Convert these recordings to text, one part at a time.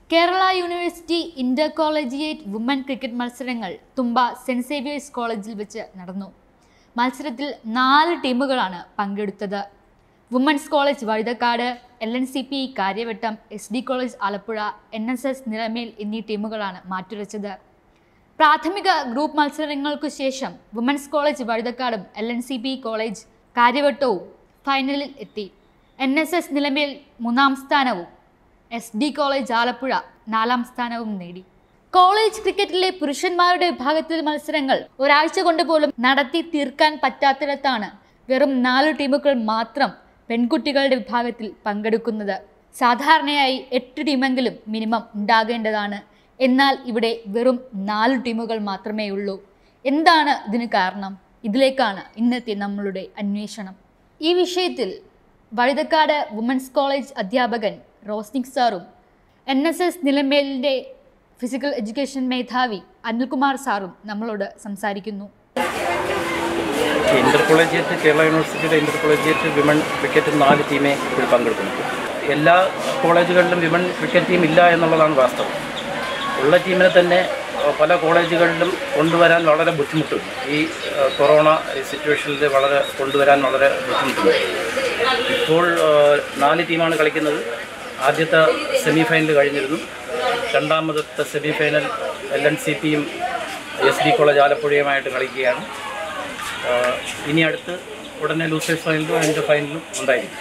Kerala university inter collegiate woman cricket മത്സരങ്ങൾ Thumba saint Xavier's കോളേജിൽ വെച്ച് നടന്നു മത്സരത്തിൽ നാല് ടീമുകളാണ് പങ്കെടുത്തത് women's college Vazhuthacaud L N C P Kariavattom S D college Alappuzha N S S Nilamel എന്നീ ടീമുകളാണ് മാറ്റുരച്ചത് പ്രാഥമിക ഗ്രൂപ്പ് മത്സരങ്ങൾക്കു ശേഷം വുമൻസ് കോളേജ് വഴുതക്കാടും L N C P college കാര്യവട്ടവും ഫൈനലിൽ എത്തി എൻ എസ് എസ് നിലമേൽ മൂന്നാം സ്ഥാനവും എസ് ഡി കോളേജ് ആലപ്പുഴ നാലാം സ്ഥാനവും നേടി കോളേജ് ക്രിക്കറ്റിലെ പുരുഷന്മാരുടെ വിഭാഗത്തിൽ മത്സരങ്ങൾ ഒരാഴ്ച കൊണ്ട് പോലും നടത്തി തീർക്കാൻ പറ്റാത്തിടത്താണ് വെറും നാല് ടീമുകൾ മാത്രം പെൺകുട്ടികളുടെ വിഭാഗത്തിൽ പങ്കെടുക്കുന്നത് സാധാരണയായി എട്ട് ടീമെങ്കിലും മിനിമം ഉണ്ടാകേണ്ടതാണ് എന്നാൽ ഇവിടെ വെറും നാല് ടീമുകൾ മാത്രമേ ഉള്ളൂ എന്താണ് ഇതിന് കാരണം ഇതിലേക്കാണ് ഇന്നത്തെ നമ്മളുടെ അന്വേഷണം ഈ വിഷയത്തിൽ വഴുതക്കാട് വുമൻസ് കോളേജ് അധ്യാപകൻ റോസ്നിക് സാറും എൻ എസ് എസ് നിലമേലിൻ്റെ ഫിസിക്കൽ എഡ്യൂക്കേഷൻ മേധാവി അനിൽകുമാർ സാറും നമ്മളോട് സംസാരിക്കുന്നു ഇന്റർ കോളേജിയറ്റ് കേരള യൂണിവേഴ്സിറ്റിയുടെ ഇന്റർ കോളേജിയറ്റ് വിമൺ ക്രിക്കറ്റ് നാല് ടീമേ ഇതിൽ പങ്കെടുക്കുന്നുണ്ട് എല്ലാ കോളേജുകളിലും വിമൺ ക്രിക്കറ്റ് ടീം ഇല്ല എന്നുള്ളതാണ് വാസ്തവം ഉള്ള ടീമിനെ തന്നെ അഹ്, പല കോളേജുകളിലും കൊണ്ടുവരാൻ വളരെ ബുദ്ധിമുട്ടുണ്ട് ഈ അഹ്, കൊറോണ സിറ്റുവേഷനിൽ വളരെ കൊണ്ടുവരാൻ വളരെ ബുദ്ധിമുട്ടുണ്ട് ഇപ്പോൾ അഹ്, നാല് ടീമാണ് കളിക്കുന്നത് ആദ്യത്തെ സെമി ഫൈനൽ കഴിഞ്ഞിരുന്നു രണ്ടാമത്തെ semi final L N C പിയും എസ് ഡി കോളേജ് ആലപ്പുഴയുമായിട്ട് കളിക്കുകയാണ് ആഹ് ഇനി അടുത്ത് ഉടനെ ലൂസേഴ്സ് ഫൈനലും അതിൻ്റെ ഫൈനലും ഉണ്ടായിരിക്കും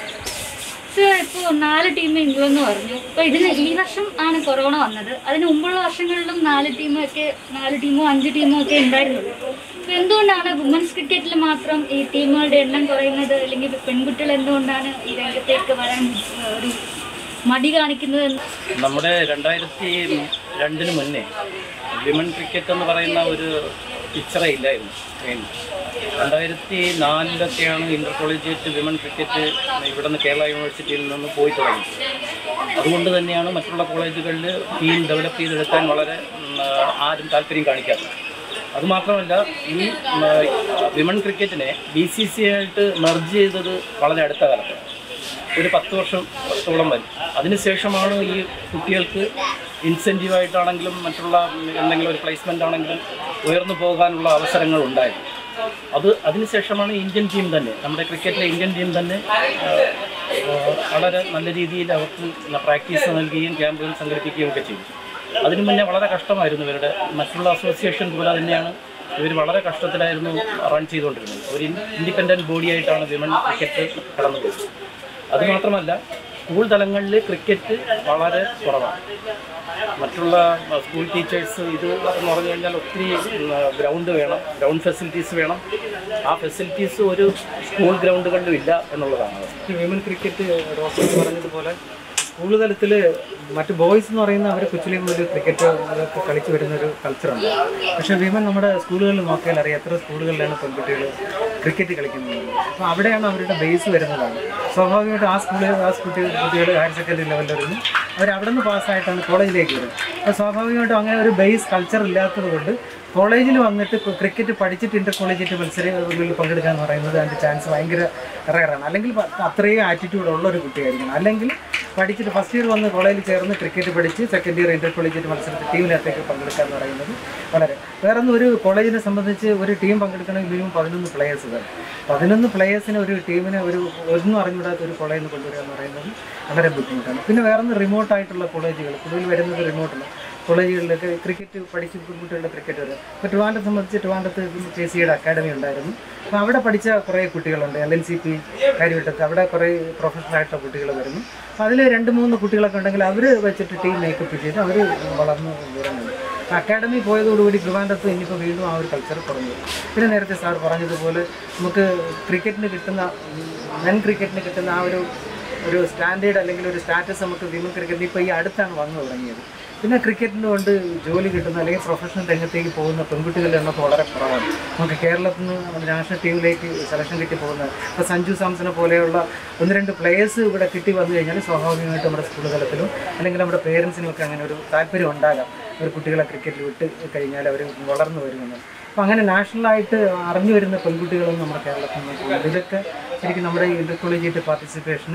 സർ ഇപ്പോൾ നാല് ടീം ഉണ്ടെന്ന് പറഞ്ഞു അപ്പോൾ ഇതിന് ഈ വർഷം ആണ് കൊറോണ വന്നത് അതിന് മുമ്പുള്ള വർഷങ്ങളിലും നാല് ടീമൊക്കെ നാല് ടീമോ അഞ്ച് ടീമോ ഒക്കെ ഉണ്ടായിരുന്നുള്ളൂ അപ്പോൾ എന്തുകൊണ്ടാണ് വുമൻസ് ക്രിക്കറ്റിൽ മാത്രം ഈ ടീമുകളുടെ എണ്ണം കുറയുന്നത് അല്ലെങ്കിൽ പെൺകുട്ടികൾ എന്തുകൊണ്ടാണ് ഈ രംഗത്തേക്ക് വരാൻ ഏഹ്, ഒരു മടി കാണിക്കുന്നത് എന്ന് നമ്മുടെ രണ്ടായിരത്തി രണ്ടിന് മുന്നേ വിമൺ ക്രിക്കറ്റ് എന്ന് പറയുന്ന ഒരു പിക്ചറേ ഇല്ലായിരുന്നു മെയിൻ രണ്ടായിരത്തി നാലിലൊക്കെയാണ് ഇന്റർ കോളേജിയറ്റ് വിമൺ ക്രിക്കറ്റ് ഇവിടെ നിന്ന് കേരള യൂണിവേഴ്സിറ്റിയിൽ നിന്ന് പോയി തുടങ്ങി അതുകൊണ്ട് തന്നെയാണ് മറ്റുള്ള കോളേജുകളിൽ ടീം ഡെവലപ്പ് ചെയ്തെടുക്കാൻ വളരെ ഉം, ആരും താല്പര്യം കാണിക്കാത്തത് അതുമാത്രമല്ല ഈ വിമൺ ക്രിക്കറ്റിനെ ബി സി സി ആയിട്ട് മെർജ് ചെയ്തത് വളരെ അടുത്ത കാലത്താണ് ഒരു പത്ത് വർഷത്തോളം വരും അതിനുശേഷമാണ് ഈ കുട്ടികൾക്ക് ഇൻസെൻറ്റീവായിട്ടാണെങ്കിലും മറ്റുള്ള എന്തെങ്കിലും ഒരു പ്ലേസ്മെൻ്റ് ആണെങ്കിലും ഉയർന്നു പോകാനുള്ള അവസരങ്ങൾ ഉണ്ടായത് അത് അതിനുശേഷമാണ് ഇന്ത്യൻ ടീം തന്നെ നമ്മുടെ ക്രിക്കറ്റിലെ ഇന്ത്യൻ ടീം തന്നെ ആ, ആ, വളരെ നല്ല രീതിയിൽ അവർക്ക് പ്രാക്ടീസ് നൽകുകയും ക്യാമ്പുകൾ സംഘടിപ്പിക്കുകയും ഒക്കെ ചെയ്തു അതിനു മുന്നേ വളരെ കഷ്ടമായിരുന്നു ഇവരുടെ മറ്റുള്ള അസോസിയേഷൻ പോലെ തന്നെയാണ് ഇവർ വളരെ കഷ്ടത്തിലായിരുന്നു റൺ ചെയ്തുകൊണ്ടിരുന്നത് ഒരു ഇൻഡിപെൻഡൻറ്റ് ബോഡിയായിട്ടാണ് വിമൺ ക്രിക്കറ്റ് കടന്നു പോയത് അതുമാത്രമല്ല സ്കൂൾ തലങ്ങളിൽ ക്രിക്കറ്റ് വളരെ കുറവാണ് മറ്റുള്ള അഹ്, സ്കൂൾ ടീച്ചേഴ്സ് ഇത് എന്ന് പറഞ്ഞു കഴിഞ്ഞാൽ ഒത്തിരി ഗ്രൗണ്ട് വേണം ഗ്രൗണ്ട് ഫെസിലിറ്റീസ് വേണം ആ ഫെസിലിറ്റീസ് ഒരു സ്കൂൾ ഗ്രൗണ്ടുകളിലും ഇല്ല എന്നുള്ളതാണ് അവസ്ഥ. ഈ വിമൻ ക്രിക്കറ്റ് റോസ്റ്റർ പറഞ്ഞതുപോലെ സ്കൂൾ തലത്തിൽ മറ്റ് ബോയ്സ് എന്ന് പറയുന്ന അവർ കൊച്ചിലെ മുതൽ ക്രിക്കറ്റ് അതൊക്കെ കളിച്ച് വരുന്ന ഒരു കൾച്ചറുണ്ട് പക്ഷേ വിമൻ നമ്മുടെ സ്കൂളുകളിൽ നോക്കിയാൽ അറിയാം എത്ര സ്കൂളുകളിലാണ് പെൺകുട്ടികൾ ക്രിക്കറ്റ് കളിക്കുന്നത് അപ്പോൾ അവിടെയാണ് അവരുടെ ബേസ് വരുന്നതാണ് സ്വാഭാവികമായിട്ടും ആ സ്കൂളിൽ ആ കുട്ടികൾ കുട്ടികൾ ഹയർ സെക്കൻഡറി ലെവലിൽ വരുന്നു അവർ അവിടെ നിന്ന് പാസ്സായിട്ടാണ് കോളേജിലേക്ക് വരുന്നത് അപ്പോൾ സ്വാഭാവികമായിട്ടും അങ്ങനെ ഒരു ബേസ് കൾച്ചർ ഇല്ലാത്തത് കൊണ്ട് കോളേജിൽ വന്നിട്ട് ഇപ്പോൾ ക്രിക്കറ്റ് പഠിച്ചിട്ട് ഇന്റർ കോളേജിൽ മത്സരങ്ങളിൽ പങ്കെടുക്കുക എന്ന് പറയുന്നത് അതിൻ്റെ ചാൻസ് ഭയങ്കര റയറാണ് അല്ലെങ്കിൽ പ- അത്രയും ആറ്റിറ്റ്യൂഡ് ഉള്ള ഒരു കുട്ടിയായിരിക്കണം അല്ലെങ്കിൽ പഠിച്ചിട്ട് ഫസ്റ്റ് ഇയർ വന്ന് കോളേജിൽ ചേർന്ന് ക്രിക്കറ്റ് പഠിച്ച് സെക്കൻഡ് ഇയർ ഇന്റർ കോളേജിൽ മത്സരത്തിൽ ടീമിനകത്തേക്ക് പങ്കെടുക്കുക എന്ന് പറയുന്നത് വളരെ വേറെ ഒന്നും ഒരു കോളേജിനെ സംബന്ധിച്ച് ഒരു ടീം പങ്കെടുക്കണമെങ്കിൽ മിനിമം പതിനൊന്ന് പ്ലേയേഴ്സ് വേണം പതിനൊന്ന് പ്ലേയേഴ്സിന് ഒരു ടീമിനെ ഒരു ഒന്നും അറിഞ്ഞുകൂടാത്ത ഒരു കോളേജിൽ കൊണ്ടുവരിക എന്ന് പറയുന്നത് വളരെ ബുദ്ധിമുട്ടാണ് പിന്നെ വേറെ ഒന്ന് റിമോട്ടായിട്ടുള്ള കോളേജുകൾ കൂടുതൽ വരുന്നത് റിമോട്ടുള്ള കോളേജുകളിലൊക്കെ ക്രിക്കറ്റ് പഠിച്ച് കുട്ടികളുടെ ക്രിക്കറ്റ് വരും ഇപ്പോൾ ട്രിവാൻഡ്രത്തെ സംബന്ധിച്ച് ട്രിവാൻഡ്രത്ത് കെ സിയുടെ അക്കാഡമി ഉണ്ടായിരുന്നു അപ്പോൾ അവിടെ പഠിച്ച കുറേ കുട്ടികളുണ്ട് എൽ എൻ സി പി കാര്യവട്ടത്ത് അവിടെ കുറേ പ്രൊഫഷണൽ ആയിട്ടുള്ള കുട്ടികൾ വരുന്നു അപ്പോൾ അതിൽ രണ്ട് മൂന്ന് കുട്ടികളൊക്കെ ഉണ്ടെങ്കിൽ അവർ വെച്ചിട്ട് ടീം മേക്കപ്പ് ചെയ്ത് അവർ വളർന്നു വരുന്നുണ്ട് അക്കാഡമി പോയതോടുകൂടി ട്രിവാൻഡ്രത്ത് ഇനിയിപ്പോൾ വീണ്ടും ആ ഒരു കൾച്ചർ കുറഞ്ഞു പിന്നെ നേരത്തെ സാർ പറഞ്ഞതുപോലെ നമുക്ക് ക്രിക്കറ്റിന് കിട്ടുന്ന മെൻ ക്രിക്കറ്റിന് കിട്ടുന്ന ആ ഒരു ഒരു സ്റ്റാൻഡേർഡ് അല്ലെങ്കിൽ ഒരു സ്റ്റാറ്റസ് നമുക്ക് വിമൻ ക്രിക്കറ്റിന് ഇപ്പോൾ ഈ അടുത്താണ് വന്നു തുടങ്ങിയത് പിന്നെ ക്രിക്കറ്റിന് കൊണ്ട് ജോലി കിട്ടുന്ന അല്ലെങ്കിൽ പ്രൊഫഷണൽ രംഗത്തേക്ക് പോകുന്ന പെൺകുട്ടികളുടെ എണ്ണം ഇപ്പോൾ വളരെ കുറവാണ് നമുക്ക് കേരളത്തിൽ നിന്ന് നാഷണൽ ടീമിലേക്ക് സെലക്ഷൻ കിട്ടി പോകുന്ന ഇപ്പോൾ സഞ്ജു സാംസനെ പോലെയുള്ള ഒന്ന് രണ്ട് പ്ലേയേഴ്സ് ഇവിടെ കിട്ടി വന്നു കഴിഞ്ഞാൽ സ്വാഭാവികമായിട്ടും നമ്മുടെ സ്കൂൾ തലത്തിലും അല്ലെങ്കിൽ നമ്മുടെ പേരൻസിനും ഒക്കെ അങ്ങനെ ഒരു താല്പര്യം ഉണ്ടാകാം ഒരു കുട്ടികളെ ക്രിക്കറ്റിൽ വിട്ട് കഴിഞ്ഞാൽ അവർ വളർന്നു വരുമെന്ന് അപ്പോൾ അങ്ങനെ നാഷണലായിട്ട് അറിഞ്ഞു വരുന്ന പെൺകുട്ടികളൊന്നും നമ്മുടെ കേരളത്തിൽ നിന്ന് പോകുന്നത് ഇതൊക്കെ ശരിക്കും നമ്മുടെ ഈ ഇന്റർ കോളേജിയറ്റ് പാർട്ടിസിപ്പേഷന്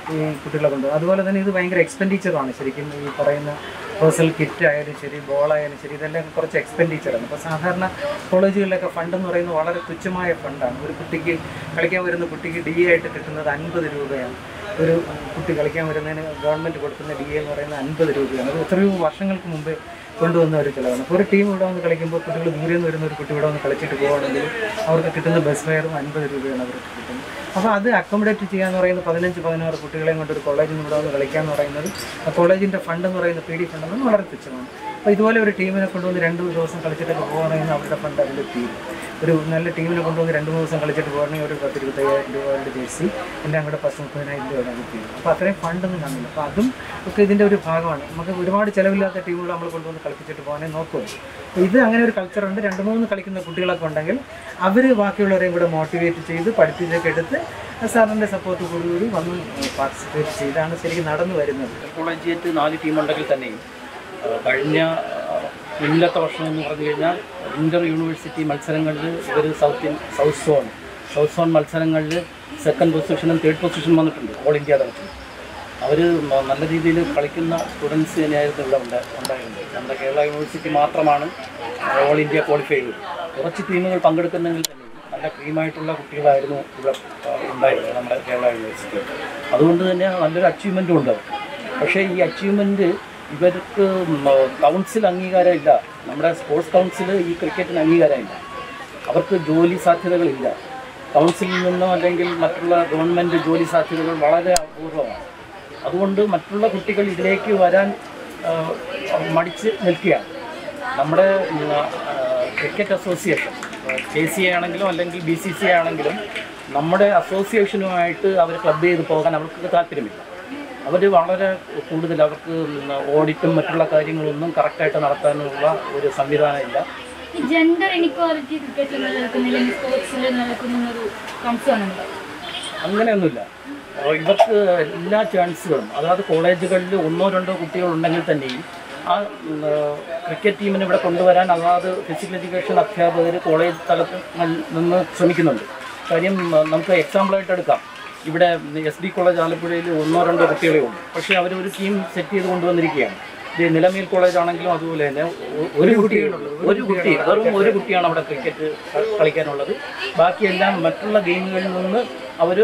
ഈ കുട്ടികളെ കൊണ്ട് അതുപോലെ തന്നെ ഇത് ഭയങ്കര എക്സ്പെൻഡിച്ചറാണ് ശരിക്കും ഈ പറയുന്ന പേഴ്സണൽ കിറ്റ് ആയാലും ശരി ബോളായാലും ശരി ഇതെല്ലാം കുറച്ച് എക്സ്പെൻഡിച്ചറാണ് അപ്പോൾ സാധാരണ കോളേജുകളിലൊക്കെ ഫണ്ട് എന്ന് പറയുന്നത് വളരെ തുച്ഛമായ ഫണ്ടാണ് ഒരു കുട്ടിക്ക് കളിക്കാൻ വരുന്ന കുട്ടിക്ക് ഡി ആയിട്ട് കിട്ടുന്നത് അൻപത് രൂപയാണ് ഒരു കുട്ടി കളിക്കാൻ വരുന്നതിന് ഗവൺമെൻറ് കൊടുക്കുന്ന ഡി എന്ന് പറയുന്നത് അൻപത് രൂപയാണ് അത് എത്രയോ വർഷങ്ങൾക്ക് മുമ്പേ കൊണ്ടുവന്ന ഒരു ചിലവാണ് അപ്പോൾ ഒരു ടീം ഇവിടെ വന്ന് കളിക്കുമ്പോൾ കുട്ടികൾ ദൂരെ നിന്ന് വരുന്ന ഒരു കുട്ടി ഇവിടെ വന്ന് കളിച്ചിട്ട് പോകുകയാണെങ്കിൽ അവർക്ക് കിട്ടുന്ന ബസ് ഫെയറും അൻപത് രൂപയാണ് അവർക്ക് കിട്ടുന്നത് അപ്പോൾ അത് അക്കോമഡേറ്റ് ചെയ്യാന്ന് പറയുന്നത് പതിനഞ്ച് പതിനാറ് കുട്ടികളെയും കൊണ്ട് ഒരു കോളേജിൽ നിന്ന് ഇവിടെ വന്ന് കളിക്കാന്ന് പറയുന്നത് ആ കോളേജിൻ്റെ ഫണ്ട് എന്ന് പറയുന്നത് പി ഡി ഫണ്ട് എന്ന് വളരെ തുച്ഛമാണ് അപ്പോൾ ഇതുപോലെ ഒരു ടീമിനെ കൊണ്ടുവന്ന് രണ്ട് ദിവസം കളിച്ചിട്ടൊക്കെ പോകുകയാണെങ്കിൽ അവരുടെ ഫണ്ട് അതിൽ തീരും ഒരു നല്ല ടീമിനെ കൊണ്ടുവന്ന് രണ്ട് മൂന്ന് ദിവസം കളിച്ചിട്ട് പോകുകയാണെങ്കിൽ ഒരു പത്ത് ഇരുപത്തയ്യായിരം രൂപയുടെ ജേഴ്സി എല്ലാം കൂടെ പത്ത് മുപ്പതിനായിരം രൂപ നമുക്ക് തീരും അപ്പോൾ അത്രയും ഫണ്ടൊന്നും കാണില്ല അപ്പോൾ അതും ഒക്കെ ഇതിൻ്റെ ഒരു ഭാഗമാണ് നമുക്ക് ഒരുപാട് ചിലവില്ലാത്ത ടീമുകൾ നമ്മൾ കൊണ്ടുവന്ന് കളിപ്പിച്ചിട്ട് പോകാനേ നോക്കുള്ളൂ അപ്പോൾ ഇത് അങ്ങനെ ഒരു കൾച്ചറുണ്ട് രണ്ട് മൂന്ന് കളിക്കുന്ന കുട്ടികളൊക്കെ ഉണ്ടെങ്കിൽ അവർ ബാക്കിയുള്ളവരെയും കൂടെ മോട്ടിവേറ്റ് ചെയ്ത് പഠിപ്പിച്ചൊക്കെ എടുത്ത് സാറിൻ്റെ സപ്പോർട്ട് കൂടി വന്ന് പാർട്ടിസിപ്പേറ്റ് ചെയ്താണ് ശരിക്കും നടന്നു വരുന്നത് കോളേജിയറ്റ് നാല് ടീമുണ്ടെങ്കിൽ തന്നെയും ആ, കഴിഞ്ഞ ആ, മുന്നത്തെ വർഷം എന്ന് പറഞ്ഞു കഴിഞ്ഞാൽ ഇന്റർ യൂണിവേഴ്സിറ്റി മത്സരങ്ങളിൽ ഇവർ south in- south zone south zone മത്സരങ്ങളിൽ സെക്കൻഡ് പൊസിഷനും തേർഡ് പൊസിഷനും വന്നിട്ടുണ്ട് ഓൾ ഇന്ത്യ തലത്തിൽ അവർ നല്ല രീതിയിൽ കളിക്കുന്ന സ്റ്റുഡൻസ് തന്നെയായിരുന്നു ഇവിടെ ഉണ്ട് ഉണ്ടായിരുന്നത് നമ്മുടെ കേരള യൂണിവേഴ്സിറ്റി മാത്രമാണ് ഓൾ ഇന്ത്യ ക്വാളിഫൈ ചെയ്തത് കുറച്ച് ടീമുകൾ പങ്കെടുക്കുന്നെങ്കിൽ തന്നെ നല്ല ക്രീമായിട്ടുള്ള കുട്ടികളായിരുന്നു ഇവിടെ ആ, ഉണ്ടായിരുന്നത് നമ്മുടെ കേരള യൂണിവേഴ്സിറ്റി അതുകൊണ്ട് തന്നെ നല്ലൊരു അച്ചീവ്മെൻറ്റും ഉണ്ട് പക്ഷേ ഈ അച്ചീവ്മെൻറ്റ് ഇവർക്ക് കൗൺസിൽ അംഗീകാരമില്ല നമ്മുടെ സ്പോർട്സ് കൗൺസിൽ ഈ ക്രിക്കറ്റിന് അംഗീകാരമില്ല അവർക്ക് ജോലി സാധ്യതകളില്ല കൗൺസിലിൽ നിന്നോ അല്ലെങ്കിൽ മറ്റുള്ള ഗവൺമെൻറ് ജോലി സാധ്യതകൾ വളരെ അപൂർവമാണ് അതുകൊണ്ട് മറ്റുള്ള കുട്ടികൾ ഇതിലേക്ക് വരാൻ ആ, മടിച്ച് നിൽക്കുകയാണ് നമ്മുടെ ഉം, ആ, cricket association K C A ആണെങ്കിലും അല്ലെങ്കിൽ ബി സി സി ആണെങ്കിലും നമ്മുടെ അസോസിയേഷനുമായിട്ട് അവർ ക്ലബ് ചെയ്ത് പോകാൻ അവർക്ക് താല്പര്യമില്ല അവർ വളരെ കൂടുതൽ അവർക്ക് ഓഡിറ്റും മറ്റുള്ള കാര്യങ്ങളൊന്നും കറക്റ്റായിട്ട് നടത്താനുള്ള ഒരു സംവിധാനമില്ല ഈ ജെൻഡർ ഇനിക്വാലിറ്റി ക്രിക്കറ്റിൽ നിലനിൽക്കുന്നില്ല സ്പോർട്സിൽ നിലനിൽക്കുന്ന ഒരു കൺസേൺ ഉണ്ട് അങ്ങനെയൊന്നുമില്ല അപ്പോൾ ഇവർക്ക് എല്ലാ ചാൻസുകളും അതായത് കോളേജുകളിൽ ഒന്നോ രണ്ടോ കുട്ടികളുണ്ടെങ്കിൽ തന്നെയും ആ ഉം, ക്രിക്കറ്റ് ടീമിനെ ഇവിടെ കൊണ്ടുവരാൻ അതാത് ഫിസിക്കൽ എഡ്യൂക്കേഷൻ അധ്യാപകർ കോളേജ് തലത്തിൽ നൽ- നിന്ന് ശ്രമിക്കുന്നുണ്ട് കാര്യം ഉം, നമുക്ക് എക്സാമ്പിളായിട്ട് എടുക്കാം ഇവിടെ എസ് ഡി കോളേജ് ആലപ്പുഴയിൽ ഒന്നോ രണ്ടോ കുട്ടികളെ ഉള്ളൂ പക്ഷേ അവർ ഒരു ടീം സെറ്റ് ചെയ്ത് കൊണ്ടുവന്നിരിക്കുകയാണ് ഇത് നിലമേൽ കോളേജ് ആണെങ്കിലും അതുപോലെ തന്നെ ഒ- ഒരു കുട്ടി ഒരു കുട്ടി വെറും ഒരു കുട്ടിയാണ് അവിടെ ക്രിക്കറ്റ് ക- കളിക്കാനുള്ളത് ബാക്കിയെല്ലാം മറ്റുള്ള ഗെയിമുകളിൽ നിന്ന് അവർ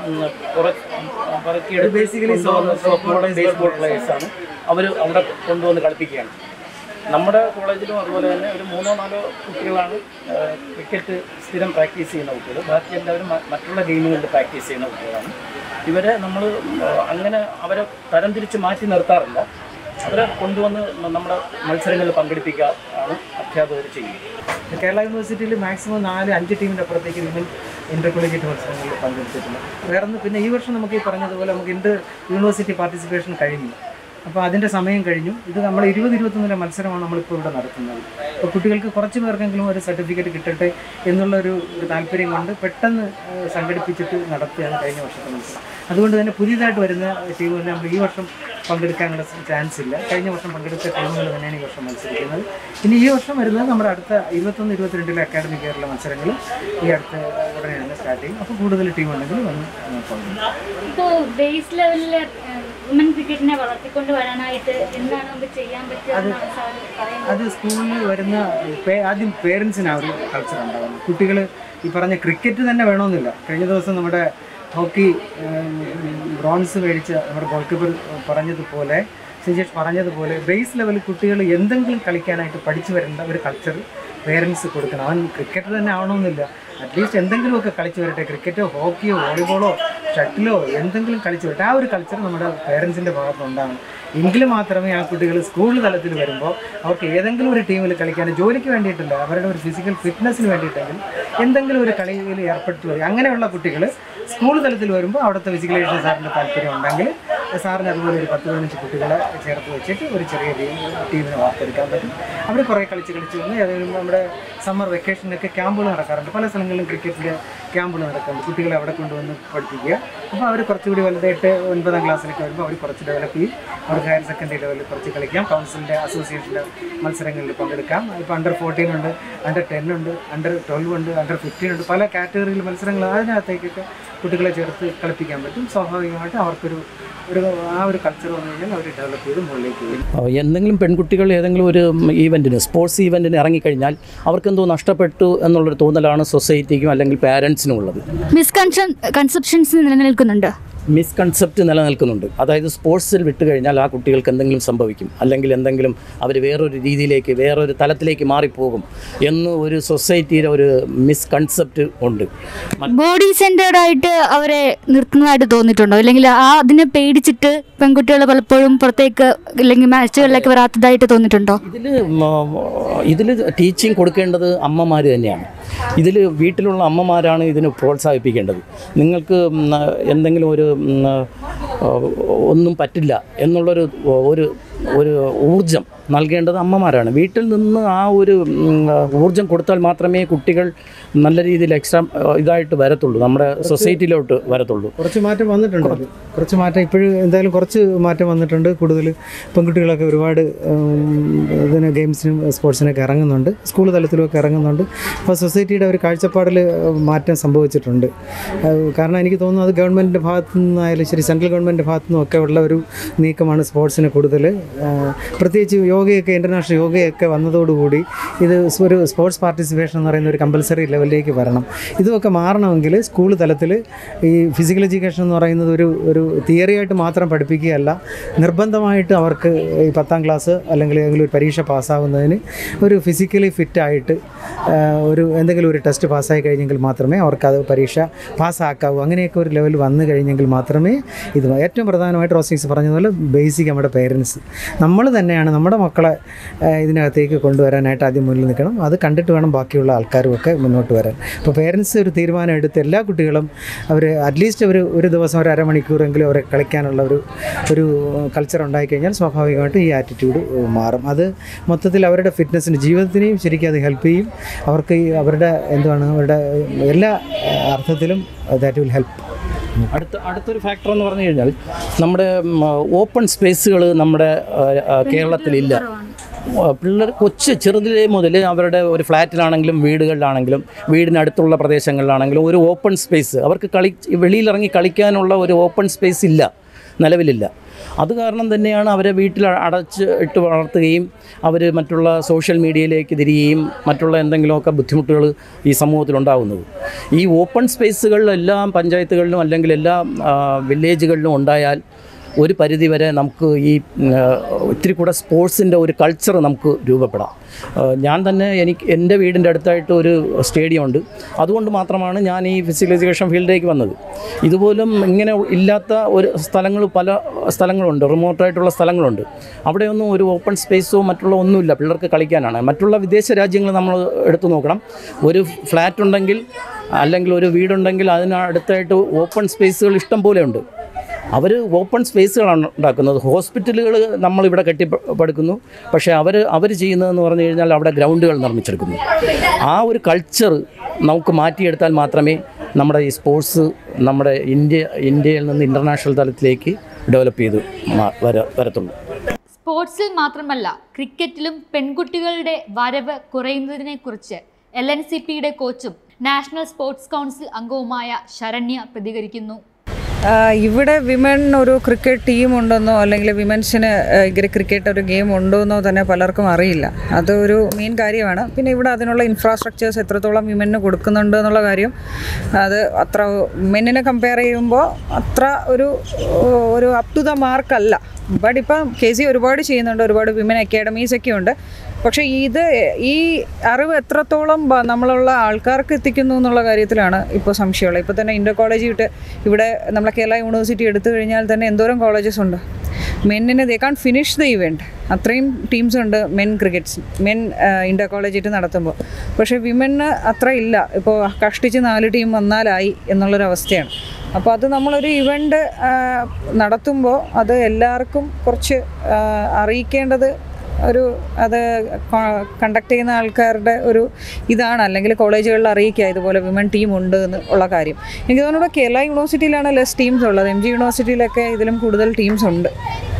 Basically ബേസ്ബോൾ പ്ലേയേഴ്സ് ആണ് അവർ അവിടെ കൊണ്ടുവന്ന് കളിപ്പിക്കുകയാണ് നമ്മുടെ കോളേജിലും അതുപോലെ തന്നെ ഒരു മൂന്നോ നാലോ കുട്ടികളാണ് ക്രിക്കറ്റ് സ്ഥിരം പ്രാക്ടീസ് ചെയ്യുന്ന കുട്ടികൾ ബാക്കി എല്ലാവരും മ- മറ്റുള്ള ഗെയിമുകളിൽ പ്രാക്ടീസ് ചെയ്യുന്ന കുട്ടികളാണ് ഇവരെ നമ്മൾ അങ്ങനെ അവരെ തരംതിരിച്ച് മാറ്റി നിർത്താറില്ല അവരെ കൊണ്ടുവന്ന് നമ്മുടെ മത്സരങ്ങളിൽ പങ്കെടുപ്പിക്കുക ആണ് അധ്യാപകർ ചെയ്യുന്നത് കേരള യൂണിവേഴ്സിറ്റിയിൽ മാക്സിമം നാല് അഞ്ച് ടീമിൻ്റെ അപ്പുറത്തേക്ക് വിമൻ ഇന്റർ കൊളീജിയറ്റ് മത്സരങ്ങളിൽ പങ്കെടുത്തിട്ടില്ല വേറെ ഒന്ന് പിന്നെ ഈ വർഷം നമുക്ക് ഈ പറഞ്ഞതുപോലെ നമുക്ക് ഇന്റർ യൂണിവേഴ്സിറ്റി പാർട്ടിസിപ്പേഷൻ കഴിഞ്ഞു അപ്പോൾ അതിൻ്റെ സമയം കഴിഞ്ഞു ഇത് നമ്മൾ ഇരുപത് ഇരുപത്തൊന്നിലെ മത്സരമാണ് നമ്മളിപ്പോൾ ഇവിടെ നടത്തുന്നത് അപ്പോൾ കുട്ടികൾക്ക് കുറച്ച് പേർക്കെങ്കിലും ഒരു സർട്ടിഫിക്കറ്റ് കിട്ടട്ടെ എന്നുള്ള ഒരു ഒരു താല്പര്യം കൊണ്ട് പെട്ടെന്ന് ഏഹ്, സംഘടിപ്പിച്ചിട്ട് നടത്തിയാണ് കഴിഞ്ഞ വർഷത്തെ മത്സരം അതുകൊണ്ട് തന്നെ പുതിയതായിട്ട് വരുന്ന ടീമുകൾ നമ്മൾ ഈ വർഷം പങ്കെടുക്കാനുള്ള ചാൻസ് ഇല്ല കഴിഞ്ഞ വർഷം പങ്കെടുത്ത ടീമുകൾ തന്നെയാണ് ഈ വർഷം മത്സരിക്കുന്നത് ഇനി ഈ വർഷം വരുന്നത് നമ്മുടെ അടുത്ത ഇരുപത്തൊന്ന് ഇരുപത്തിരണ്ടിലെ അക്കാഡമിക് ഇയറിലെ മത്സരങ്ങളും ഈ അടുത്ത ഉടനെയാണ് സ്റ്റാർട്ട് ചെയ്യും അപ്പോൾ കൂടുതൽ ടീം ഉണ്ടെങ്കിൽ വന്ന് പങ്കെടുക്കും ഇപ്പോൾ ബേസ് ലെവലിൽ വുമൻ ക്രിക്കറ്റിനെ വളർത്തിക്കൊണ്ട് വരാനായിട്ട് എന്താണ് നമുക്ക് ചെയ്യാൻ പറ്റുക എന്നാണ് സാർ പറയുന്നത് അത് സ്കൂളിൽ വരുന്ന പേ- ആദ്യം പേരൻസിന് ആ ഒരു കൾച്ചർ ഉണ്ടാവുന്നത് കുട്ടികൾ ഈ പറഞ്ഞ ക്രിക്കറ്റ് തന്നെ വേണമെന്നില്ല കഴിഞ്ഞ ദിവസം നമ്മുടെ ഹോക്കി ബ്രോൺസ് മേടിച്ച നമ്മുടെ ഗോൾ കീപ്പർ പറഞ്ഞതുപോലെ സിജേഷ് പറഞ്ഞതുപോലെ ബേസ് ലെവലിൽ കുട്ടികൾ എന്തെങ്കിലും കളിക്കാനായിട്ട് പഠിച്ചു വരേണ്ട ഒരു കൾച്ചർ പേരൻസ് കൊടുക്കണം അവൻ ക്രിക്കറ്റ് തന്നെ ആവണമെന്നില്ല അറ്റ്ലീസ്റ്റ് എന്തെങ്കിലുമൊക്കെ കളിച്ചു വരട്ടെ ക്രിക്കറ്റോ ഹോക്കിയോ വോളിബോളോ ഷട്ടിലോ എന്തെങ്കിലും കളിച്ചു വരട്ടെ ആ ഒരു കൾച്ചർ നമ്മുടെ പേരൻസിൻ്റെ ഭാഗത്ത് ഉണ്ടാകണം എങ്കിൽ മാത്രമേ ആ കുട്ടികൾ സ്കൂൾ തലത്തിൽ വരുമ്പോൾ അവർക്ക് ഏതെങ്കിലും ഒരു ടീമിൽ കളിക്കാൻ ജോലിക്ക് വേണ്ടിയിട്ടില്ല അവരുടെ ഒരു ഫിസിക്കൽ ഫിറ്റ്നസ്സിന് വേണ്ടിയിട്ടെങ്കിലും എന്തെങ്കിലും ഒരു കളിയിൽ ഏർപ്പെട്ടു വരും അങ്ങനെയുള്ള കുട്ടികൾ സ്കൂൾ തലത്തിൽ വരുമ്പോൾ അവിടുത്തെ ഫിസിക്കൽ എഡ്യൂക്കേഷൻ സാറിൻ്റെ താല്പര്യം ഉണ്ടെങ്കിൽ സാറിന് അതുപോലെ ഒരു പത്ത് പതിനഞ്ച് കുട്ടികളെ ചേർത്ത് വെച്ചിട്ട് ഒരു ചെറിയ ടീം ടീമിനെ വാർത്തെടുക്കാൻ പറ്റും അവർ കുറേ കളിച്ച് കളിച്ച് വന്ന് ഏതെങ്കിലും നമ്മുടെ സമ്മർ വെക്കേഷനൊക്കെ ക്യാമ്പുകൾ നടക്കാറുണ്ട് പല സ്ഥലങ്ങളിലും ക്രിക്കറ്റിൻ്റെ ക്യാമ്പുകൾ നടക്കാറുണ്ട് കുട്ടികളെ അവിടെ കൊണ്ടുവന്ന് പഠിപ്പിക്കുക അപ്പോൾ അവർ കുറച്ചുകൂടി വലുതായിട്ട് ഒൻപതാം ക്ലാസ്സിലൊക്കെ വരുമ്പോൾ അവർ കുറച്ച് ഡെവലപ്പ് ചെയ്യും അവർക്ക് ഹയർ സെക്കൻഡറി ലെവലിൽ കുറച്ച് കളിക്കാം കൗൺസിലിൻ്റെ അസോസിയേഷൻ്റെ മത്സരങ്ങളിൽ പങ്കെടുക്കാം ഇപ്പോൾ അണ്ടർ ഫോർട്ടീൻ ഉണ്ട് അണ്ടർ ടെൻ ഉണ്ട് അണ്ടർ ട്വൽവ് ഉണ്ട് അണ്ടർ ഫിഫ്റ്റീൻ ഉണ്ട് പല കാറ്റഗറിയിൽ മത്സരങ്ങൾ അതിനകത്തേക്കൊക്കെ കുട്ടികളെ ചേർത്ത് കളിപ്പിക്കാൻ പറ്റും സ്വാഭാവികമായിട്ട് അവർക്കൊരു ഒരു ആ ഒരു കൾച്ചർ വന്നു കഴിഞ്ഞാൽ അവർ ഡെവലപ്പ് ചെയ്ത് മുകളിലേക്ക് വരും അപ്പോൾ എന്തെങ്കിലും പെൺകുട്ടികൾ ഏതെങ്കിലും ഒരു ഈവൻറ്റിന് സ്പോർട്സ് ഈവൻറ്റിന് ഇറങ്ങിക്കഴിഞ്ഞാൽ അവർക്കെന്തോ നഷ്ടപ്പെട്ടു എന്നുള്ളൊരു തോന്നലാണ് സൊസൈറ്റിക്കും അല്ലെങ്കിൽ പാരൻസിനും ഉള്ളത് മിസ്കൺഷൻ കൺസെപ്ഷൻസ് നിലനിൽക്കുന്നുണ്ട് മിസ്കൺസെപ്റ്റ് നിലനിൽക്കുന്നുണ്ട് അതായത് സ്പോർട്സിൽ വിട്ട് കഴിഞ്ഞാൽ ആ കുട്ടികൾക്ക് എന്തെങ്കിലും സംഭവിക്കും അല്ലെങ്കിൽ എന്തെങ്കിലും അവർ വേറൊരു രീതിയിലേക്ക് വേറൊരു തലത്തിലേക്ക് മാറിപ്പോകും എന്ന് ഒരു സൊസൈറ്റിയുടെ ഒരു മിസ്കൺസെപ്റ്റ് ഉണ്ട് ബോഡി സെൻറ്റേർഡ് ആയിട്ട് അവരെ നിർത്തുന്നതായിട്ട് തോന്നിയിട്ടുണ്ടോ അല്ലെങ്കിൽ ആ അതിനെ പേടിച്ചിട്ട് പെൺകുട്ടികൾ പലപ്പോഴും പുറത്തേക്ക് അല്ലെങ്കിൽ മാച്ചുകളിലേക്ക് വരാത്തതായിട്ട് തോന്നിയിട്ടുണ്ടോ ഇതിൽ ഇതിൽ ടീച്ചിങ് കൊടുക്കേണ്ടത് അമ്മമാർ തന്നെയാണ് ഇതിൽ വീട്ടിലുള്ള അമ്മമാരാണ് ഇതിന് പ്രോത്സാഹിപ്പിക്കേണ്ടത് നിങ്ങൾക്ക് ഉം, എന്തെങ്കിലും ഒരു ഉം, ഒന്നും പറ്റില്ല എന്നുള്ളൊരു ഒരു ഒരു ഊർജം നൽകേണ്ടത് അമ്മമാരാണ് വീട്ടിൽ നിന്ന് ആ ഒരു ഉം, ഊർജം കൊടുത്താൽ മാത്രമേ കുട്ടികൾ നല്ല രീതിയിൽ എക്സ്ട്രാ ഇതായിട്ട് വരത്തുള്ളൂ നമ്മുടെ സൊസൈറ്റിയിലോട്ട് വരത്തുള്ളൂ കുറച്ച് മാറ്റം വന്നിട്ടുണ്ട് അത്. കുറച്ച് മാറ്റം ഇപ്പോഴും എന്തായാലും കുറച്ച് മാറ്റം വന്നിട്ടുണ്ട് കൂടുതൽ പെൺകുട്ടികളൊക്കെ ഒരുപാട് ഉം, ഇതിന് ഗെയിംസിനും സ്പോർട്സിനൊക്കെ ഇറങ്ങുന്നുണ്ട് സ്കൂൾ തലത്തിലുമൊക്കെ ഇറങ്ങുന്നുണ്ട് അപ്പോൾ സൊസൈറ്റിയുടെ ഒരു കാഴ്ചപ്പാടിൽ മാറ്റം സംഭവിച്ചിട്ടുണ്ട് അത് കാരണം എനിക്ക് തോന്നുന്നു അത് ഗവൺമെൻറ്റിൻ്റെ ഭാഗത്തു നിന്നായാലും ശരി സെൻട്രൽ ഗവൺമെൻറ്റിൻ്റെ ഭാഗത്തു നിന്നൊക്കെ ഉള്ള ഒരു നീക്കമാണ് സ്പോർട്സിന് കൂടുതൽ പ്രത്യേകിച്ച് യോഗയൊക്കെ ഇൻ്റർനാഷണൽ യോഗയൊക്കെ വന്നതോടുകൂടി ഇത് ഒരു സ്പോർട്സ് പാർട്ടിസിപ്പേഷൻ എന്ന് പറയുന്ന ഒരു കമ്പൽസറി ലെവലിലേക്ക് വരണം ഇതുമൊക്കെ മാറണമെങ്കിൽ സ്കൂൾ തലത്തിൽ ഈ ഫിസിക്കൽ എഡ്യൂക്കേഷൻ എന്ന് പറയുന്നത് ഒരു ഒരു തിയറി ആയിട്ട് മാത്രം പഠിപ്പിക്കുകയല്ല നിർബന്ധമായിട്ട് അവർക്ക് ഈ പത്താം ക്ലാസ് അല്ലെങ്കിൽ ഏതെങ്കിലും ഒരു പരീക്ഷ പാസ്സാവുന്നതിന് ഒരു ഫിസിക്കലി ഫിറ്റായിട്ട് ഒരു എന്തെങ്കിലും ഒരു ടെസ്റ്റ് പാസ്സായി കഴിഞ്ഞെങ്കിൽ മാത്രമേ അവർക്ക് അത് പരീക്ഷ പാസ്സാക്കാവൂ അങ്ങനെയൊക്കെ ഒരു ലെവൽ വന്നു കഴിഞ്ഞെങ്കിൽ മാത്രമേ ഇത് ഏറ്റവും പ്രധാനമായിട്ട് റോസിക്സ് പറഞ്ഞതുപോലെ ബേസിക് നമ്മുടെ പേരൻസ് നമ്മൾ തന്നെയാണ് നമ്മുടെ മക്കളെ ആ, ഇതിനകത്തേക്ക് കൊണ്ടുവരാനായിട്ട് ആദ്യം മുന്നിൽ നിൽക്കണം അത് കണ്ടിട്ട് വേണം ബാക്കിയുള്ള ആൾക്കാരും ഒക്കെ മുന്നോട്ട് വരാൻ അപ്പോൾ പേരൻസ് ഒരു തീരുമാനം എടുത്ത് എല്ലാ കുട്ടികളും അവർ അറ്റ്ലീസ്റ്റ് ഒരു ഒരു ദിവസം ഒരു അരമണിക്കൂറെങ്കിലും അവരെ കളിക്കാനുള്ള ഒരു ഒരു കൾച്ചർ ഉണ്ടായിക്കഴിഞ്ഞാൽ സ്വാഭാവികമായിട്ടും ഈ ആറ്റിറ്റ്യൂഡ് മാറും അത് മൊത്തത്തിൽ അവരുടെ ഫിറ്റ്നസ്സിന് ജീവിതത്തിനെയും ശരിക്കും അത് ഹെൽപ്പ് ചെയ്യും അവർക്ക് ഈ അവരുടെ എന്താണ് അവരുടെ എല്ലാ ആ, അർത്ഥത്തിലും ദാറ്റ് വിൽ ഹെൽപ്പ് അടുത്ത അടുത്തൊരു ഫാക്ടർ എന്ന് പറഞ്ഞു കഴിഞ്ഞാൽ നമ്മുടെ ഓപ്പൺ സ്പേസുകൾ നമ്മുടെ ആ, ആ, കേരളത്തിലില്ല ആ, പിള്ളേർ കൊച്ച് ചെറുതിലേ മുതൽ അവരുടെ ഒരു ഫ്ലാറ്റിലാണെങ്കിലും വീടുകളിലാണെങ്കിലും വീടിനടുത്തുള്ള പ്രദേശങ്ങളിലാണെങ്കിലും ഒരു ഓപ്പൺ സ്പേസ് അവർക്ക് കളി വെളിയിലിറങ്ങി കളിക്കാനുള്ള ഒരു ഓപ്പൺ സ്പേസ് ഇല്ല നിലവിലില്ല അത് കാരണം തന്നെയാണ് അവരെ വീട്ടിൽ അടച്ച് ഇട്ട് വളർത്തുകയും അവർ മറ്റുള്ള സോഷ്യൽ മീഡിയയിലേക്ക് തിരികുകയും മറ്റുള്ള എന്തെങ്കിലുമൊക്കെ ബുദ്ധിമുട്ടുകൾ ഈ സമൂഹത്തിലുണ്ടാകുന്നത് ഈ ഓപ്പൺ സ്പേസുകൾ എല്ലാ പഞ്ചായത്തുകളിലും അല്ലെങ്കിൽ എല്ലാ ആ, വില്ലേജുകളിലും ഉണ്ടായാൽ ഒരു പരിധിവരെ നമുക്ക് ഈ ഉം, ആ, ഇത്തിരി കൂടെ സ്പോർട്സിൻ്റെ ഒരു കൾച്ചർ നമുക്ക് രൂപപ്പെടാം ആ, ഞാൻ തന്നെ എനിക്ക് എൻ്റെ വീടിൻ്റെ അടുത്തായിട്ട് ഒരു സ്റ്റേഡിയം ഉണ്ട് അതുകൊണ്ട് മാത്രമാണ് ഞാൻ ഈ ഫിസിക്കൽ എഡ്യൂക്കേഷൻ ഫീൽഡിലേക്ക് വന്നത് ഇതുപോലും ഇങ്ങനെ ഇല്ലാത്ത ഒരു സ്ഥലങ്ങൾ പല സ്ഥലങ്ങളുണ്ട് റിമോട്ടായിട്ടുള്ള സ്ഥലങ്ങളുണ്ട് അവിടെയൊന്നും ഒരു ഓപ്പൺ സ്പേസോ മറ്റുള്ള ഒന്നുമില്ല പിള്ളേർക്ക് കളിക്കാനാണ് മറ്റുള്ള വിദേശ രാജ്യങ്ങൾ നമ്മൾ എടുത്തു നോക്കണം ഒരു ഫ്ലാറ്റ് ഉണ്ടെങ്കിൽ അല്ലെങ്കിൽ ഒരു വീടുണ്ടെങ്കിൽ അതിനടുത്തായിട്ട് ഓപ്പൺ സ്പേസുകൾ ഇഷ്ടം പോലെ ഉണ്ട് അവർ ഓപ്പൺ സ്പേസുകളാണ് ഉണ്ടാക്കുന്നത് ഹോസ്പിറ്റലുകൾ നമ്മളിവിടെ കെട്ടിപ്പടുക്കുന്നു പക്ഷേ അവർ അവർ ചെയ്യുന്നതെന്ന് പറഞ്ഞു കഴിഞ്ഞാൽ അവിടെ ഗ്രൗണ്ടുകൾ നിർമ്മിച്ചെടുക്കുന്നു ആ ഒരു കൾച്ചർ നമുക്ക് മാറ്റിയെടുത്താൽ മാത്രമേ നമ്മുടെ ഈ സ്പോർട്സ് നമ്മുടെ ഇന്ത്യ ഇന്ത്യയിൽ നിന്ന് ഇൻ്റർനാഷണൽ തലത്തിലേക്ക് ഡെവലപ്പ് ചെയ്ത് മാ- വര വരത്തുള്ളൂ സ്പോർട്സിൽ മാത്രമല്ല ക്രിക്കറ്റിലും പെൺകുട്ടികളുടെ വരവ് കുറയുന്നതിനെക്കുറിച്ച് എൽ എൻ സി പിയുടെ കോച്ചും നാഷണൽ സ്പോർട്സ് കൗൺസിൽ അംഗവുമായ ശരണ്യ പ്രതികരിക്കുന്നു ആ, ഇവിടെ വിമൻ ഒരു ക്രിക്കറ്റ് ടീം ഉണ്ടെന്നോ അല്ലെങ്കിൽ വിമൻസിന് ഇങ്ങനെ ക്രിക്കറ്റ് ഒരു ഗെയിം ഉണ്ടോയെന്നോ തന്നെ പലർക്കും അറിയില്ല അതൊരു മെയിൻ കാര്യമാണ് പിന്നെ ഇവിടെ അതിനുള്ള ഇൻഫ്രാസ്ട്രക്ചേഴ്സ് എത്രത്തോളം വിമന് കൊടുക്കുന്നുണ്ട് എന്നുള്ള കാര്യം അത് അത്ര മെന്നിനെ കമ്പയർ ചെയ്യുമ്പോൾ അത്ര ഒരു ഒരു അപ് ടു ദ മാർക്ക് അല്ല ബട്ട് ഇപ്പം കെ സി ഒരുപാട് ചെയ്യുന്നുണ്ട് ഒരുപാട് വിമൻ അക്കാഡമീസ് ഒക്കെ ഉണ്ട് പക്ഷേ ഇത് ഈ അറിവ് എത്രത്തോളം ബ- നമ്മളുള്ള ആൾക്കാർക്ക് എത്തിക്കുന്നു എന്നുള്ള കാര്യത്തിലാണ് ഇപ്പോൾ സംശയമുള്ളത് ഇപ്പോൾ തന്നെ ഇൻ്റർ കോളേജ് വിട്ട് ഇവിടെ നമ്മളെ കേരള യൂണിവേഴ്സിറ്റി എടുത്തു കഴിഞ്ഞാൽ തന്നെ എന്തോരം കോളേജസ് ഉണ്ട് മെന്നിന് they can finish the event അത്രയും ടീംസ് ഉണ്ട് മെൻ ക്രിക്കറ്റ്സ് മെൻ ഇൻ്റർ കോളേജായിട്ട് നടത്തുമ്പോൾ പക്ഷേ വിമന് അത്ര ഇല്ല ഇപ്പോൾ കഷ്ടിച്ച് നാല് ടീം വന്നാലായി എന്നുള്ളൊരവസ്ഥയാണ് അപ്പോൾ അത് നമ്മളൊരു ഇവൻ്റ് നടത്തുമ്പോൾ അത് എല്ലാവർക്കും കുറച്ച് ആ, അറിയിക്കേണ്ടത് ഒരു അത് കണ്ടക്ട് ചെയ്യുന്ന ആൾക്കാരുടെ ഒരു ഇതാണ് അല്ലെങ്കിൽ കോളേജുകളിൽ അറിയിക്കുക ഇതുപോലെ വിമൻ ടീം ഉണ്ട് എന്ന് ഉള്ള കാര്യം എനിക്ക് തോന്നുന്നു കേരള യൂണിവേഴ്സിറ്റിയിലാണ് ലെസ് ടീംസ് ഉള്ളത് എം ജി യൂണിവേഴ്സിറ്റിയിലൊക്കെ ഇതിലും കൂടുതൽ ടീംസ് ഉണ്ട്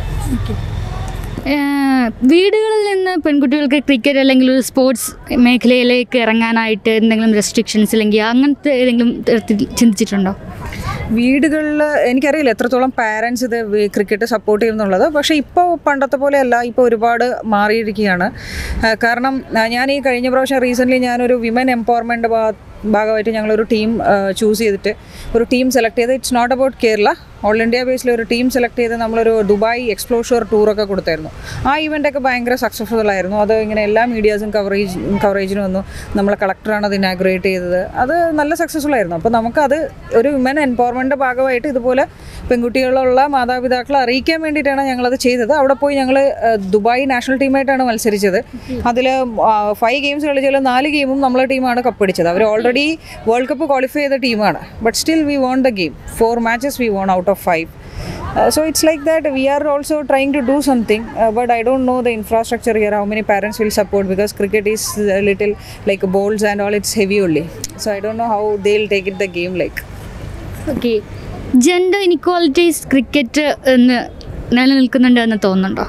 ഏഹ് വീടുകളിൽ നിന്ന് പെൺകുട്ടികൾക്ക് ക്രിക്കറ്റ് അല്ലെങ്കിൽ ഒരു സ്പോർട്സ് മേഖലയിലേക്ക് ഇറങ്ങാനായിട്ട് എന്തെങ്കിലും റെസ്ട്രിക്ഷൻസ് അല്ലെങ്കിൽ അങ്ങനത്തെ ഏതെങ്കിലും തരത്തിൽ ചിന്തിച്ചിട്ടുണ്ടോ വീടുകളിൽ എനിക്കറിയില്ല എത്രത്തോളം പാരൻസ് ഇത് ക്രിക്കറ്റ് സപ്പോർട്ട് ചെയ്യുന്നുള്ളത് പക്ഷേ ഇപ്പോൾ പണ്ടത്തെ പോലെയല്ല ഇപ്പോൾ ഒരുപാട് മാറിയിരിക്കുകയാണ് ആ, കാരണം ആ, ഞാൻ ഈ കഴിഞ്ഞ പ്രാവശ്യം റീസെൻ്റ്ലി ഞാനൊരു വിമൻ എംപവർമെൻറ്റ് ഭാഗമായിട്ട് ഞങ്ങളൊരു ടീം ചൂസ് ചെയ്തിട്ട് ഒരു ടീം സെലക്ട് ചെയ്ത് it's not about Kerala all India ബേസിൽ ഒരു ടീം സെലക്ട് ചെയ്ത് നമ്മളൊരു ദുബായ് എക്സ്പ്ലോഷർ ടൂറൊക്കെ കൊടുത്തായിരുന്നു ആ ഇവൻ്റൊക്കെ ഭയങ്കര സക്സസ്ഫുൾ ആയിരുന്നു അത് ഇങ്ങനെ എല്ലാ മീഡിയാസും കവറേജ് കവറേജിന് വന്നു നമ്മളെ കളക്ടറാണ് അത് ഇനാഗ്രേറ്റ് ചെയ്തത് അത് നല്ല സക്സസ്ഫുൾ ആയിരുന്നു അപ്പോൾ നമുക്കത് ഒരു വിമൻ എംപവർമെൻ്റ് ഭാഗമായിട്ട് ഇതുപോലെ പെൺകുട്ടികളുള്ള മാതാപിതാക്കളെ അറിയിക്കാൻ വേണ്ടിയിട്ടാണ് ഞങ്ങളത് ചെയ്തത് അവിടെ പോയി ഞങ്ങൾ ദുബായ് നാഷണൽ ടീമായിട്ടാണ് മത്സരിച്ചത് അതിൽ ഫൈവ് ഗെയിംസ് കളിച്ചാൽ നാല് ഗെയിമും നമ്മളെ ടീമാണ് കപ്പടിച്ചത് അവർ ഓൾറെഡി വേൾഡ് കപ്പ് ക്വാളിഫൈ ചെയ്ത ടീമാണ് but still we won the game four matches we won out of five Uh, so it's like that we are also trying to do something uh, but i don't know the infrastructure here how many parents will support because cricket is a little like balls and all it's heavy only so i don't know how they'll take it the game like okay gender inequalities cricket എന്ന് നിലനിൽക്കുന്നുണ്ട് എന്ന് തോന്നുന്നുണ്ടോ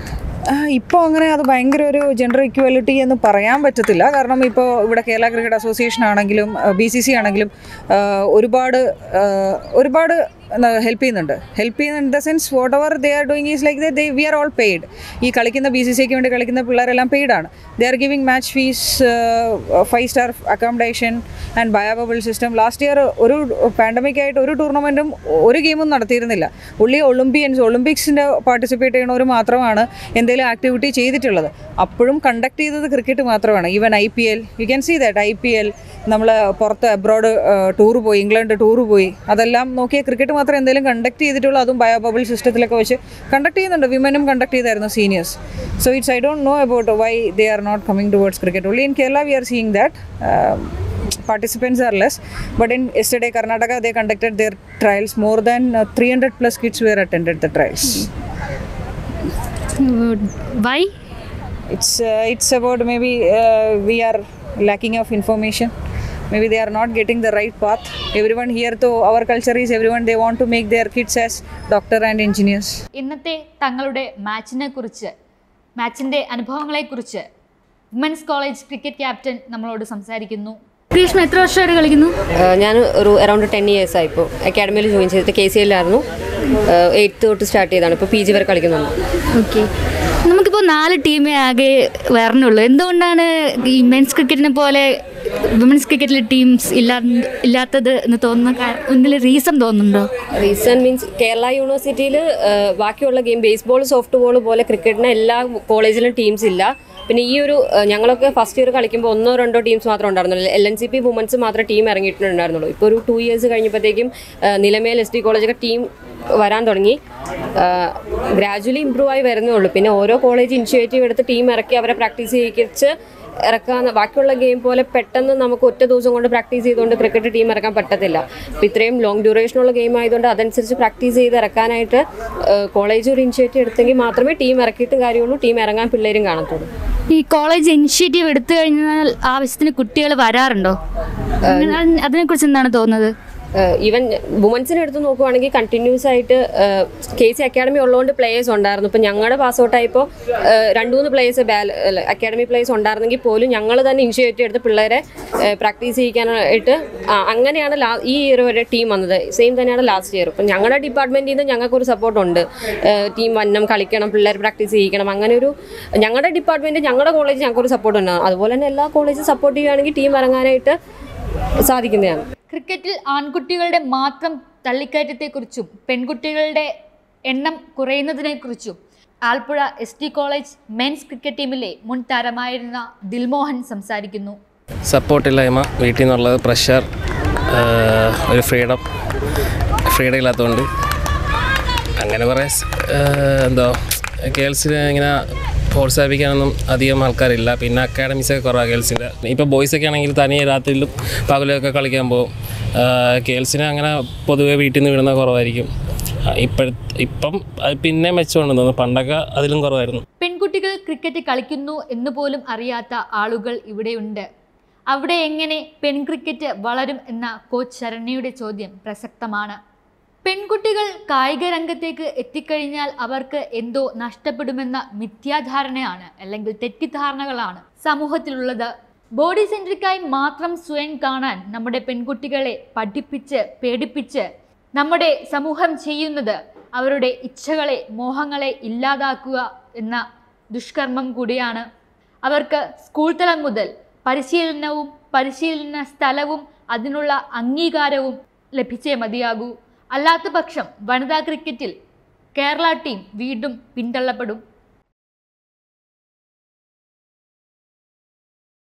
ഇപ്പോൾ അങ്ങനെ അത് ഭയങ്കര ഒരു gender equality എന്ന് പറയാൻ പറ്റത്തില്ല കാരണം ഇപ്പോൾ ഇവിടെ കേരള ക്രിക്കറ്റ് അസോസിയേഷൻ ആണെങ്കിലും ബി സി സി ആണെങ്കിലും ആ, ഒരുപാട് ആ, ഒരുപാട് ഹെൽപ്പ് ചെയ്യുന്നുണ്ട് ഹെൽപ്പ് ചെയ്യുന്ന in the sense whatever they are doing is like they we are all paid ഈ കളിക്കുന്ന ബി സി സിക്ക് വേണ്ടി കളിക്കുന്ന പിള്ളേരെല്ലാം പെയ്ഡ് ആണ് they are giving match fees five star accommodation and bio bubble system last year ഒരു pandemic ആയിട്ട് ഒരു ടൂർണമെൻറ്റും ഒരു ഗെയിമും നടത്തിയിരുന്നില്ല ഉള്ളി ഒളിമ്പിയൻസ് ഒളിമ്പിക്സിൻ്റെ പാർട്ടിസിപ്പേറ്റ് ചെയ്യുന്നവർ മാത്രമാണ് എന്തെങ്കിലും ആക്ടിവിറ്റി ചെയ്തിട്ടുള്ളത് അപ്പോഴും കണ്ടക്ട് ചെയ്തത് ക്രിക്കറ്റ് മാത്രമാണ് even I P L you can see that I P L നമ്മൾ പുറത്ത് അബ്രോഡ് ടൂർ പോയി ഇംഗ്ലണ്ട് ടൂർ പോയി അതെല്ലാം നോക്കിയാൽ ക്രിക്കറ്റ് മാത്രം എന്തെങ്കിലും കണ്ടക്ട് ചെയ്തിട്ടുള്ളൂ അതും ബയോബബിൾ സിസ്റ്റത്തിലൊക്കെ വെച്ച് കണ്ടക്ട് ചെയ്യുന്നുണ്ട് വിമനും കണ്ടക്ട് ചെയ്തായിരുന്നു seniors so it's I don't know about why they are not coming towards cricket only in Kerala we are seeing that participants are less but in yesterday karnataka they conducted their trials more than uh, 300 plus kids were attended the trials why it's uh, it's about maybe uh, we are lacking of information maybe they are not getting the right path everyone here though our culture is everyone they want to make their kids as doctor and engineers ഇന്നത്തെ തങ്ങളുടെ മാച്ചിനെ കുറിച്ച് മാച്ചിൻ്റെ അനുഭവങ്ങളെക്കുറിച്ച് women's college cricket captain നമ്മളോട് സംസാരിക്കുന്നു കൃഷ്ണ എത്ര വർഷമായിട്ട് കളിക്കുന്നു ഞാൻ ഒരു അറൗണ്ട് ടെൻ ഇയേഴ്സ് ആയി ഇപ്പോൾ അക്കാഡമിയിൽ ജോയിൻ ചെയ്തിട്ട് കെ സി എല്ലായിരുന്നു എയ്ത്ത് തൊട്ട് സ്റ്റാർട്ട് ചെയ്താണ് ഇപ്പോൾ പി ജി വരെ കളിക്കുന്നുണ്ട് ഓക്കെ നമുക്കിപ്പോൾ നാല് ടീമേ ആകെ വരണുള്ളൂ എന്തുകൊണ്ടാണ് ഈ മെൻസ് ക്രിക്കറ്റിനെ പോലെ വിമൻസ് ക്രിക്കറ്റിലെ ടീംസ് ഇല്ലാ ഇല്ലാത്തത് എന്ന് തോന്നുന്ന കാ- എന്തെങ്കിലും റീസൺ തോന്നുന്നുണ്ടോ റീസൺ മീൻസ് കേരള യൂണിവേഴ്സിറ്റിയിൽ ബാക്കിയുള്ള ഗെയിം ബേസ്ബോൾ സോഫ്റ്റ് ബോൾ പോലെ ക്രിക്കറ്റിന് എല്ലാ കോളേജിലും ടീംസ് ഇല്ല പിന്നെ ഈ ഒരു ഏഹ്, ഞങ്ങളൊക്കെ ഫസ്റ്റ് ഇയർ കളിക്കുമ്പോൾ ഒന്നോ രണ്ടോ ടീംസ് മാത്രം ഉണ്ടായിരുന്നുള്ളൂ L N C P women's മാത്രമേ ടീം ഇറങ്ങിയിട്ടുണ്ടായിരുന്നുള്ളൂ ഇപ്പോൾ ഒരു ടു ഇയേഴ്സ് കഴിഞ്ഞപ്പോഴത്തേക്കും ഏഹ്, നിലമേൽ എസ് ഡി കോളേജൊക്കെ ടീം വരാൻ തുടങ്ങി ഗ്രാജുവലി ഇമ്പ്രൂവ് ആയി വരുന്നേ ഉള്ളൂ പിന്നെ ഓരോ കോളേജ് ഇനിഷ്യേറ്റീവ് എടുത്ത് ടീം ഇറക്കി അവരെ പ്രാക്ടീസ് ചെയ്യിച്ച് ഇറക്കാൻ ബാക്കിയുള്ള ഗെയിം പോലെ പെട്ടെന്ന് നമുക്ക് ഒറ്റ ദിവസം കൊണ്ട് പ്രാക്ടീസ് ചെയ്തുകൊണ്ട് ക്രിക്കറ്റ് ടീം ഇറക്കാൻ പറ്റത്തില്ല അപ്പോൾ ഇത്രയും ലോങ് ഡ്യൂറേഷനുള്ള ഗെയിം ആയതുകൊണ്ട് അതനുസരിച്ച് പ്രാക്ടീസ് ചെയ്ത് ഇറക്കാനായിട്ട് കോളേജ് ഒരു ഇനിഷ്യേറ്റീവ് എടുത്തെങ്കിൽ മാത്രമേ ടീം ഇറക്കിയിട്ട് കാര്യമുള്ളൂ ടീം ഇറങ്ങാൻ പിള്ളേരും കാണത്തുള്ളൂ ഈ കോളേജ് ഇനിഷ്യേറ്റീവ് എടുത്തു കഴിഞ്ഞാൽ ആവശ്യത്തിന് കുട്ടികൾ വരാറുണ്ടോ അങ്ങനെ അതിനെ- അതിനെക്കുറിച്ച് എന്താണ് തോന്നുന്നത് ഈവൻ വുമൻസിനെ എടുത്ത് നോക്കുവാണെങ്കിൽ കണ്ടിന്യൂസ് ആയിട്ട് കെ സി അക്കാഡമി ഉള്ളതുകൊണ്ട് പ്ലേയേഴ്സ് ഉണ്ടായിരുന്നു ഇപ്പം ഞങ്ങളുടെ പാസ് ഔട്ട് ആയപ്പോൾ രണ്ട് മൂന്ന് പ്ലേയേഴ്സ് അക്കാഡമി പ്ലേയേഴ്സ് ഉണ്ടായിരുന്നെങ്കിൽ പോലും ഞങ്ങൾ തന്നെ ഇനിഷ്യേറ്റീവ് എടുത്ത് പിള്ളേരെ പ്രാക്ടീസ് ചെയ്യിക്കാനായിട്ട് ആ, അങ്ങനെയാണ് ലാ ഈ ഇയർ വരെ ടീം വന്നത് സെയിം തന്നെയാണ് ലാസ്റ്റ് ഇയർ ഇപ്പം ഞങ്ങളുടെ ഡിപ്പാർട്ട്മെൻറ്റിൽ നിന്ന് ഞങ്ങൾക്കൊരു സപ്പോർട്ടുണ്ട് ടീം വന്നം കളിക്കണം പിള്ളേർ പ്രാക്ടീസ് ചെയ്യിക്കണം അങ്ങനെ ഒരു ഞങ്ങളുടെ ഡിപ്പാർട്ട്മെൻറ്റ് ഞങ്ങളുടെ കോളേജ് ഞങ്ങൾക്കൊരു സപ്പോർട്ട് ഉണ്ടാകും അതുപോലെ തന്നെ എല്ലാ കോളേജും സപ്പോർട്ട് ചെയ്യുകയാണെങ്കിൽ ടീം ഇറങ്ങാനായിട്ട് സാധിക്കുന്നതാണ് ക്രിക്കറ്റിൽ ആൺകുട്ടികളുടെ മാത്രം തള്ളിക്കയറ്റത്തെക്കുറിച്ചും പെൺകുട്ടികളുടെ എണ്ണം കുറയുന്നതിനെക്കുറിച്ചും Alappuzha S T college men's cricket ടീമിലെ മുൻ താരമായിരുന്ന ദിൽമോഹൻ സംസാരിക്കുന്നു സപ്പോർട്ടില്ലായ്മ വീട്ടിൽ നിന്നുള്ളത് പ്രഷർ ഒരു ഫ്രീഡം ഫ്രീഡം ഇല്ലാത്തതുകൊണ്ട് അങ്ങനെ കുറേ സ്- ഏഹ് എന്തോ ഗേൾസിന് ഇങ്ങനെ പ്രോത്സാഹിപ്പിക്കാനൊന്നും അധികം ആൾക്കാരില്ല പിന്നെ അക്കാഡമീസൊക്കെ കുറവാണ് ഗേൾസിൻ്റെ ഇപ്പോൾ ബോയ്സൊക്കെ ആണെങ്കിൽ തനിയെ രാത്രിയിലും പകലൊക്കെ കളിക്കാൻ പോകും കെ എൽസിന് അങ്ങനെ പൊതുവേ വീട്ടിൽ നിന്ന് വിടുന്ന കുറവായിരിക്കും ഇപ്പോഴ ഇപ്പം അത് പിന്നെ മെച്ചമുണ്ടെന്ന് തോന്നുന്നു പണ്ടൊക്കെ അതിലും കുറവായിരുന്നു പെൺകുട്ടികൾ ക്രിക്കറ്റ് കളിക്കുന്നു എന്ന് പോലും അറിയാത്ത ആളുകൾ ഇവിടെയുണ്ട് അവിടെ എങ്ങനെ പെൺ ക്രിക്കറ്റ് വളരും എന്ന കോച്ച് ശരണ്യയുടെ ചോദ്യം പ്രസക്തമാണ് പെൺകുട്ടികൾ കായിക രംഗത്തേക്ക് എത്തിക്കഴിഞ്ഞാൽ അവർക്ക് എന്തോ നഷ്ടപ്പെടുമെന്ന മിഥ്യാധാരണയാണ് അല്ലെങ്കിൽ തെറ്റിദ്ധാരണകളാണ് സമൂഹത്തിലുള്ളത് ബോഡി സെൻട്രിക്കായി മാത്രം സ്വയം കാണാൻ നമ്മുടെ പെൺകുട്ടികളെ പഠിപ്പിച്ച് പേടിപ്പിച്ച് നമ്മുടെ സമൂഹം ചെയ്യുന്നത് അവരുടെ ഇച്ഛകളെ മോഹങ്ങളെ ഇല്ലാതാക്കുക എന്ന ദുഷ്കർമ്മം കൂടിയാണ് അവർക്ക് സ്കൂൾ തലം മുതൽ പരിശീലനവും പരിശീലന സ്ഥലവും അതിനുള്ള അംഗീകാരവും ലഭിച്ചേ മതിയാകൂ അല്ലാത്ത പക്ഷം വനിതാ ക്രിക്കറ്റിൽ കേരള ടീം വീണ്ടും പിന്തള്ളപ്പെടും